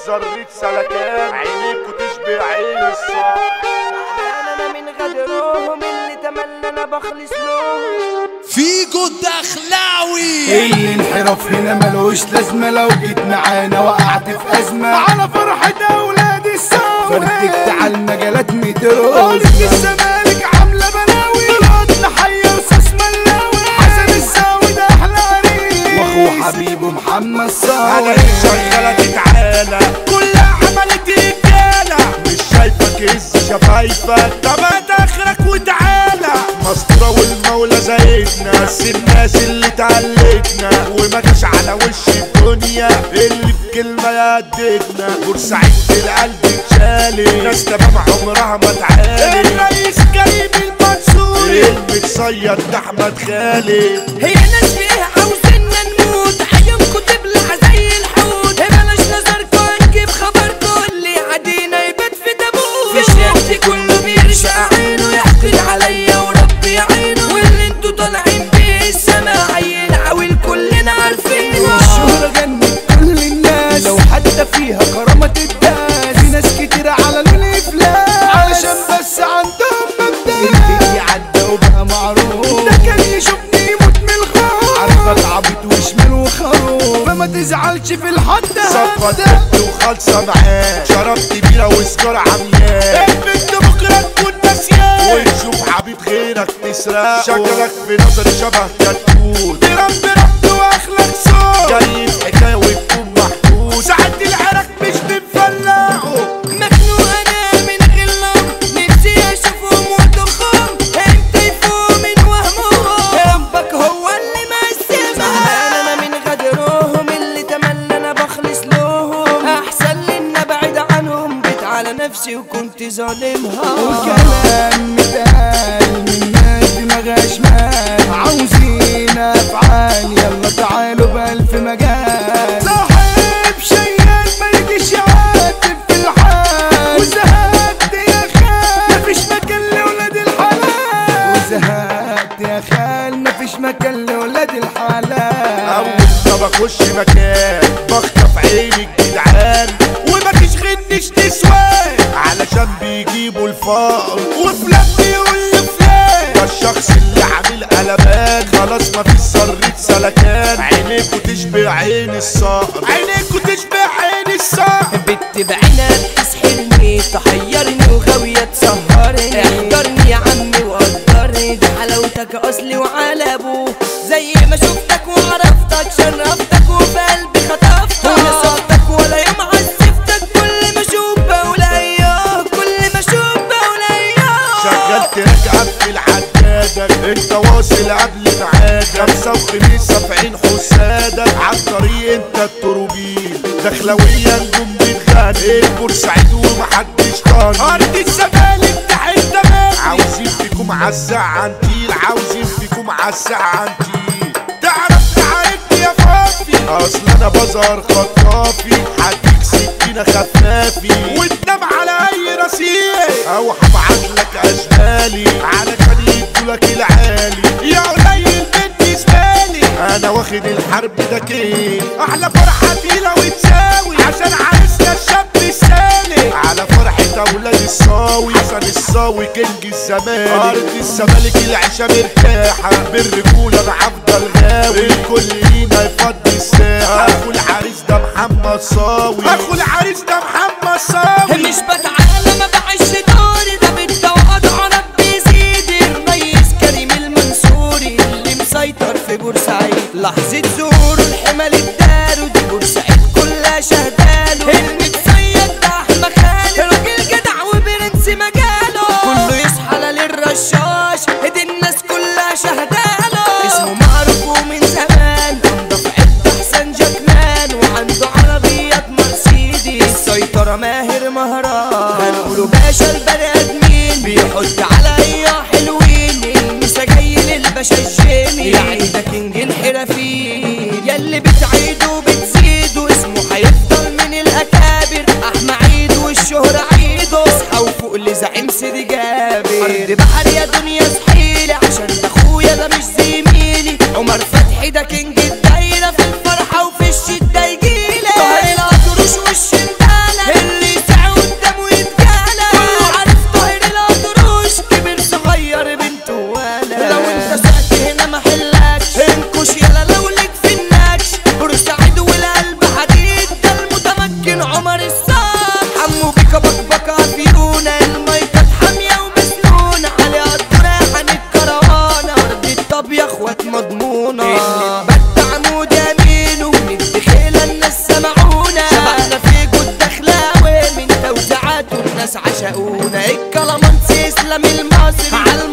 ذرة سلكان عينيكوا تشبه عين الصاح انا من غدرهم اللي تملى انا بخلص لهم فيجو الدخلاوي الانحراف هنا ملوش لازمة لو جيت معانا وقعت في أزمة على فرحة أولاد الثورة فردكت على المجالات متروس الزمالك عاملة بلاوي طلعت نحير سوس ملاوي حسن الساوي ده أحلى عريس وأخوه حبيبه محمد انا صاوي شغالة تتعالى كلها عملت رجالة مش شايفك هز شفايفك طب هات اخرك وتعالى مسطورة والمولى زايدنا بس الناس اللي تعلتنا وما جاش على وش الدنيا اللي بكلمة يهددنا بورسعيد في القلب اتشالي ناس تمام عمرها ما تعالي الرئيس كريم المنصوري المتصيد ده احمد خالد هي ناس فيها عاوزيننا نموت عيونكوا تبلع زي الحوت بلاش نظركوا نجيب خبركوا اللي عدينا يبات في تابوت في شيختي كله بيرشق عينه يحقد عليا وربي يعينه واللي انتوا طالعين بيه السما عين عويل كلنا عارفينه الشهرة جنت كل الناس لو حتى فيها كرامة تداس في ناس كتير على الافلاس علشان بس عندهم مبدأ اللي يعدى وبقى معروف ده كان يشوفني يموت من الخوف عارفك عبيط وشمال وخروف فما تزعلش في الحد صفت بنت وخالصة معاه شربت بيرة وسكر عمياه البنت بكرة تكون ناسياه ونشوف حبيب غيرك تسرقه شكلك في نظري شبه كتكوت رب رب واخلق صوت جاي الحكاية وتكون محبوس ساعات العرق مش بنفلقه مخنوق انا من غلهم نفسي اشوفهم وتخهم امتى يفوق من وهمهم ربك هو اللي مقسمها انا من غدرهم اللي تملى انا بخلص لهم احسن لي ان ابعد عنهم جيت على نفسي وكنت ظالمها وكلام متقال من ناس دماغها شمال عاوزين افعال يلا تعالوا بألف مجال صاحب شيال ما يجيش يعاتب في الحال وزهقت يا خال مفيش مكان لولاد الحلال وزهقت يا خال مفيش مكان لولاد الحلال اول ما بخش مكان بخطف عيني الجدعان وما تشغلنيش نسوان علشان بيجيبوا الفقر وفلان بيقول لي فلان ده الشخص اللي عامل قلبان خلاص ما فيش ذرة سلكان عينيكوا تشبه عين الصقر عينيكوا تشبه عين الصقر بنت بعينها تسحرني تحيرني وغاوية تسهرني احضرني يا عمي وقدرني ده حلاوتك اصلي وعلى ابوه زي ما شفتك وعرفتك شرفتك وفي قلبي خطفتك ونصفتك ولا يوم عزفتك كل ما اشوف بقول اياه كل ما اشوف بقول اياه شغلت ركعة في العدادك انت واصل قبل ميعادك خمسة وخميسة في عين حسادك عالطريق انت التروبيل دخلوية نجوم بتغني بورسعيد ومحدش طاني ارض الزمالك تحت دماغي عاوزين فيكم عالساعة عنتيل عاوزين فيكم عالساعة عنتيل تعرف تعاركني يا فافي اصل انا بظهر خطافي هديك سكينة خفافي وتنام على اي رصيف او هبعت لك اشبالي علشان يدولك العالي يا قليل بالنسبة لي انا واخد الحرب ده كيف احلى فرحة تقيلة وتساوي عشان عرسنا الشاب السالي على فرحة اولاد الصاوي حسن الصاوي كينج الزمان ارض الزمالك العيشة مرتاحة بالرجولة انا هفضل غاوي الكل لينا يفضي الساحة اخو العريس ده محمد صاوي اخو العريس ده محمد صاوي مش بتعالى ما بعيش دوري ده بالتوعد عرب بيزيد الريس كريم المنصوري اللي مسيطر في بورسعيد لحظة ظهور الحمل الدار ودي بورسعيد كلها شهداله المتصيد ده احمد خالد راجل جدع وبرنس مجاله كله يصحى للرشاش هدي الناس كلها شهداله اسمه معروف ومن زمان انضف عد احسن جاكمان وعنده عربيات مرسيدس السيطرة ماهر مهران هنقوله باشا البني ادمين بيحط على اي حلوين المسا جاي للباشا الجيمي يعني ده كينج الحرفيين ياللي بتعيدوا وبتزيدوا اسمه هيفضل من الاكابر احمى عيد والشهرة عيده اصحى وفوق لزعيم سيدي جابر ارض بحر يا دنيا صحيلي عشان ده اخويا ده مش زميلي عمر فتحي ده كينج الدايرة في الفرحة وفي الشدة يجيلي طاهر العطروش والشندان الناس عشقونا الكلامانس اسلام المصري على